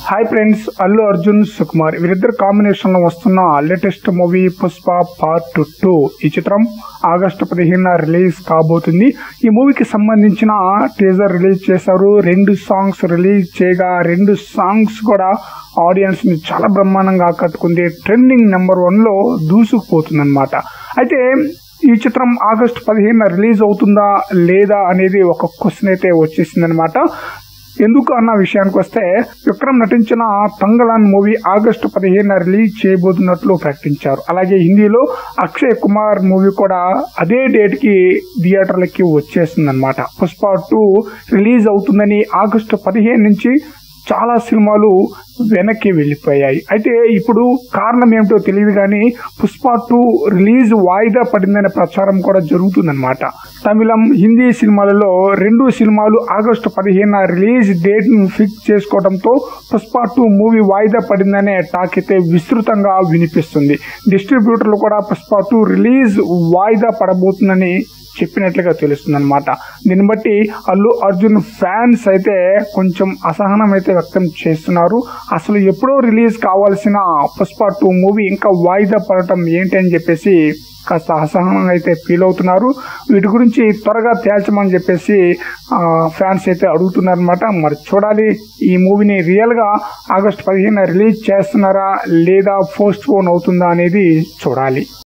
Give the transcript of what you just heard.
hi friends Allu Arjun Sukumar వీరిద్దరు combination లో వస్తున్న latest movie Pushpa part two ఈ చిత్రం ఆగస్టు పదిహేనున రిలీజ్ కాబోతుంది ఈ మూవీకి సంబంధించిన టీజర్ రిలీజ్ చేశారు రెండు సాంగ్స్ రిలీజ్ చేయగా రెండు సాంగ్స్ కూడా ఆడియన్స్ ని చాలా బ్రహ్మాండంగా ఆకట్టుకుంది ట్రెండింగ్ నెంబర్ వన్ లో దూసుకుపోతుంది అయితే ఈ చిత్రం ఆగస్టు పదిహేనున రిలీజ్ అవుతుందా లేదా అనేది ఒక క్వశ్చన్ అయితే వచ్చేసిందనమాట ఎందుకు అన్న విషయానికి వస్తే విక్రమ్ నటించిన తంగలాన్ మూవీ ఆగస్టు పదిహేనున రిలీజ్ చేయబోతున్నట్లు ప్రకటించారు అలాగే హిందీలో అక్షయ్ కుమార్ మూవీ కూడా అదే డేట్ కి థియేటర్లకి వచ్చేస్తుంది అనమాట పుష్ప టూ రిలీజ్ అవుతుందని ఆగస్టు పదిహేను నుంచి చాలా సినిమాలు వెనక్కి వెళ్ళిపోయాయి అయితే ఇప్పుడు కారణం ఏమిటో తెలియదు కానీ పుష్ప టూ రిలీజ్ వాయిదా పడిందనే ప్రచారం కూడా జరుగుతుందన్నమాట తమిళం హిందీ సినిమాలలో రెండు సినిమాలు ఆగస్టు పదిహేను రిలీజ్ డేట్ ను ఫిక్స్ చేసుకోవడంతో పుష్ప టూ మూవీ వాయిదా పడిందనే టాక్ అయితే విస్తృతంగా వినిపిస్తుంది డిస్ట్రిబ్యూటర్లు కూడా పుష్ప టూ రిలీజ్ వాయిదా పడబోతుందని చెప్పినట్లుగా తెలుస్తుంది అనమాట దీన్ని బట్టి అల్లు అర్జున్ ఫ్యాన్స్ అయితే కొంచెం అసహనం అయితే వ్యక్తం చేస్తున్నారు అసలు ఎప్పుడో రిలీజ్ కావాల్సిన పుష్ప టూ మూవీ ఇంకా వాయిదా పడటం ఏంటి అని చెప్పేసి కాస్త అసహనం అయితే ఫీల్ అవుతున్నారు వీటి గురించి త్వరగా తేల్చమని చెప్పేసి ఫ్యాన్స్ అయితే అడుగుతున్నారు అనమాట మరి చూడాలి ఈ మూవీని రియల్గా ఆగస్ట్ పదిహేను రిలీజ్ చేస్తున్నారా లేదా పోస్ట్ పోన్ అవుతుందా అనేది చూడాలి